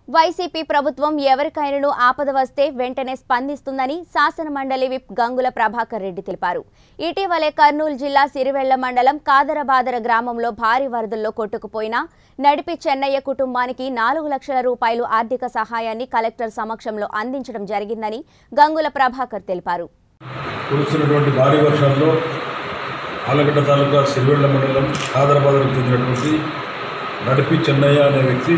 YCP ప్రభుత్వం ఎవరికైనాను ఆపద వస్తే వెంటనే స్పందిస్తుందని శాసన మండలి విప్ గంగుల ప్రభాకర్ రెడ్డి తెలిపారు ఇటీవలే కర్నూలు జిల్లా సిరివెళ్ల మండలం కాదరబాదర గ్రామంలో భారీ వరదల్లో కొట్టుకుపోయిన నడిపి చెన్నయ్య కుటుంబానికి నాలుగు లక్షల రూపాయలు ఆర్థిక సహాయాన్ని కలెక్టర్ సమక్షంలో అందించడం జరిగిందని గంగుల ప్రభాకర్ తెలిపారు కురుస్తున్నటువంటి భారీ వర్షాల్లో ఆలగడ్డ తాలూకా సిరివెళ్ల మండలం కాదరాబాద్కు చెందినటువంటి నడిపి చెన్నయ్య అనే వ్యక్తి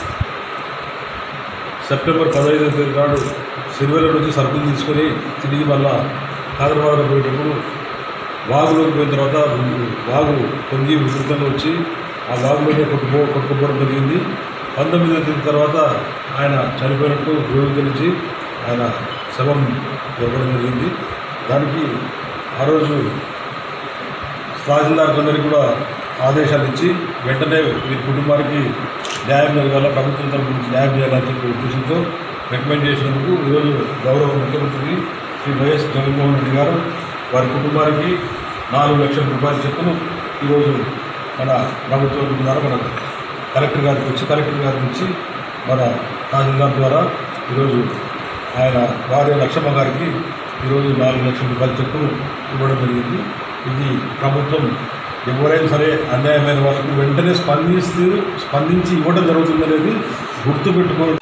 సెప్టెంబర్ పదహైదవ తేదీ నాడు సిరివెల్ల నుంచి సరుకులు తీసుకొని తిరిగి మళ్ళా కాదరాబాద్లో పోయేటప్పుడు వాగులోకి పోయిన తర్వాత వాగు పొంగి విస్తృతంగా వచ్చి ఆ వాగులోనే కొట్టుకో కొట్టుకుపోవడం జరిగింది పంతొమ్మిదవ తేదీ తర్వాత ఆయన చనిపోయినట్టు ధృవీకరించి ఆయన శవం దొరకడం జరిగింది దానికి ఆ రోజు తహసీల్దార్ కొందరికి కూడా ఆదేశాలు ఇచ్చి వెంటనే వీరి కుటుంబానికి న్యాయం జరగాల ప్రభుత్వం తరపు నుంచి న్యాయం చేయాలని చెప్పి ఉద్దేశంతో రికమెండ్ చేసినందుకు ఈరోజు గౌరవ ముఖ్యమంత్రి శ్రీ వైఎస్ జగన్మోహన్ రెడ్డి గారు వారి కుటుంబానికి నాలుగు లక్షల రూపాయల చెక్కును ఈరోజు మన ప్రభుత్వం ద్వారా మన కలెక్టర్ గారికి వచ్చి కలెక్టర్ గారి నుంచి మన తహసీల్దార్ ద్వారా ఈరోజు ఆయన భార్య లక్ష్మమ్మ గారికి ఈరోజు నాలుగు లక్షల రూపాయల చెక్కును ఇవ్వడం జరిగింది ఇది ప్రభుత్వం ఎవరైనా సరే అన్యాయమైన వాళ్ళకు వెంటనే స్పందిస్తూ స్పందించి ఇవ్వడం జరుగుతుందనేది గుర్తుపెట్టుకోవడం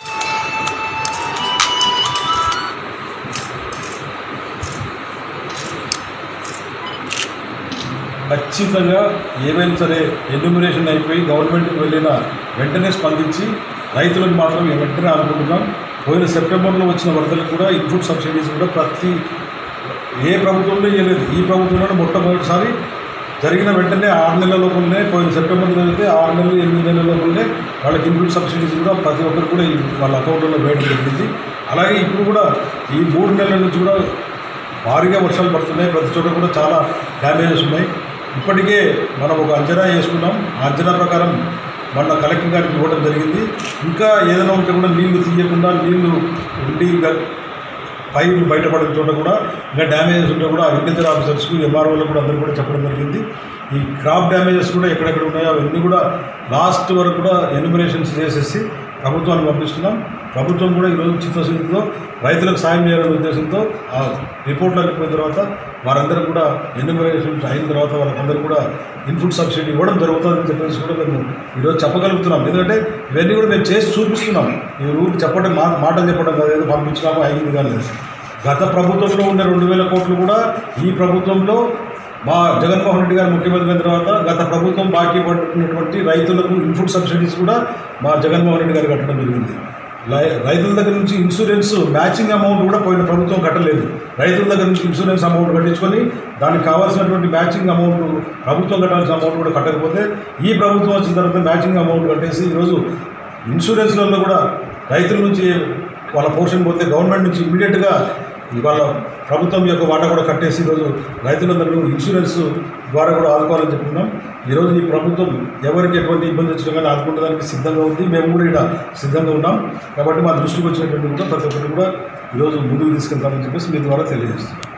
ఖచ్చితంగా ఏమైనా సరే ఎన్యూమినేషన్ అయిపోయి గవర్నమెంట్కి వెళ్ళిన వెంటనే స్పందించి రైతులకు మాత్రం వెంటనే అనుకుంటున్నాం పోయిన సెప్టెంబర్లో వచ్చిన వరదలకు కూడా ఇన్పుట్ సబ్సిడీస్ కూడా ప్రతి ఏ ప్రభుత్వంలో ఇవ్వలేదు ఈ ప్రభుత్వంలో మొట్టమొదటిసారి జరిగిన వెంటనే ఆరు నెలల లోపలనే పోయిన సెప్టెంబర్ జరిగితే ఆరు నెలలు ఎనిమిది నెలల లోపలనే వాళ్ళకి ఇన్పుట్ సబ్సిడీస్ కూడా ప్రతి ఒక్కరు కూడా ఈ వాళ్ళ అకౌంట్లో వేయడం జరిగింది అలాగే ఇప్పుడు కూడా ఈ మూడు నెలల నుంచి కూడా భారీగా వర్షాలు పడుతున్నాయి ప్రతి చోట కూడా చాలా డ్యామేజెస్ ఉన్నాయి ఇప్పటికే మనం ఒక అంచనా వేసుకున్నాం ఆ అంచనా ప్రకారం మొన్న కలెక్టర్ గారికి ఇవ్వడం జరిగింది ఇంకా ఏదైనా ఉంటే కూడా నీళ్లు తీయకుండా నీళ్లు ఉండి ఇంకా పైర్లు బయటపడిన చోట కూడా ఇంకా డ్యామేజెస్ ఉంటే కూడా అగ్రికల్చర్ ఆఫీసర్స్కు ఎంఆర్ఓలకు కూడా అందరూ కూడా చెప్పడం జరిగింది ఈ క్రాప్ డ్యామేజెస్ కూడా ఎక్కడెక్కడ ఉన్నాయో అవన్నీ కూడా లాస్ట్ వరకు కూడా ఎన్యుమరేషన్స్ చేసేసి ప్రభుత్వానికి పంపిస్తున్నాం ప్రభుత్వం కూడా ఈరోజు చిత్తశుద్ధితో రైతులకు సాయం చేయాలనే ఉద్దేశంతో ఆ రిపోర్ట్లు అనిపోయిన తర్వాత వారందరూ కూడా ఎన్యుమరేషన్ అయిన తర్వాత వాళ్ళకందరూ కూడా ఇన్పుట్ సబ్సిడీ ఇవ్వడం జరుగుతుందని చెప్పేసి కూడా మేము ఈరోజు చెప్పగలుగుతున్నాం ఎందుకంటే ఇవన్నీ కూడా మేము చేసి చూపిస్తున్నాం ఈ ఊరికి చెప్పడం మా మాటలు చెప్పడం కాదు ఏదో పంపించినామో అయింది కానీ గత ప్రభుత్వంలో ఉన్న రెండు వేల కోట్లు కూడా ఈ ప్రభుత్వంలో మా జగన్మోహన్ రెడ్డి గారు ముఖ్యమంత్రి అయిన తర్వాత గత ప్రభుత్వం బాకీ పడుతున్నటువంటి రైతులకు ఇన్పుట్ సబ్సిడీస్ కూడా మా జగన్మోహన్ రెడ్డి గారు కట్టడం జరిగింది లై- రైతుల దగ్గర నుంచి ఇన్సూరెన్స్ మ్యాచింగ్ అమౌంట్ కూడా పోయిన ప్రభుత్వం కట్టలేదు రైతుల దగ్గర నుంచి ఇన్సూరెన్స్ అమౌంట్ కట్టించుకొని దానికి కావాల్సినటువంటి మ్యాచింగ్ అమౌంట్ ప్రభుత్వం కట్టాల్సిన అమౌంట్ కూడా కట్టకపోతే ఈ ప్రభుత్వం వచ్చిన తర్వాత మ్యాచింగ్ అమౌంట్ కట్టేసి ఈరోజు ఇన్సూరెన్స్లలో కూడా రైతుల నుంచి వాళ్ళ పోర్షన్ పోతే గవర్నమెంట్ నుంచి ఇమీడియట్గా ఇవాళ ప్రభుత్వం యొక్క వాటా కూడా కట్టేసి ఈరోజు రైతులందరూ ఇన్సూరెన్స్ ద్వారా కూడా ఆదుకోవాలని చెప్పుకున్నాం ఈరోజు ఈ ప్రభుత్వం ఎవరికి ఎటువంటి ఇబ్బంది వచ్చినా కానీ ఆదుకుంటడానికి సిద్ధంగా ఉంది మేము కూడా ఇక్కడ సిద్ధంగా ఉన్నాం కాబట్టి మా దృష్టికి వచ్చినటువంటి కూడా ప్రతి ఒక్కరు కూడా ఈరోజు ముందుకు తీసుకెళ్తామని చెప్పేసి మీ ద్వారా తెలియజేస్తున్నాం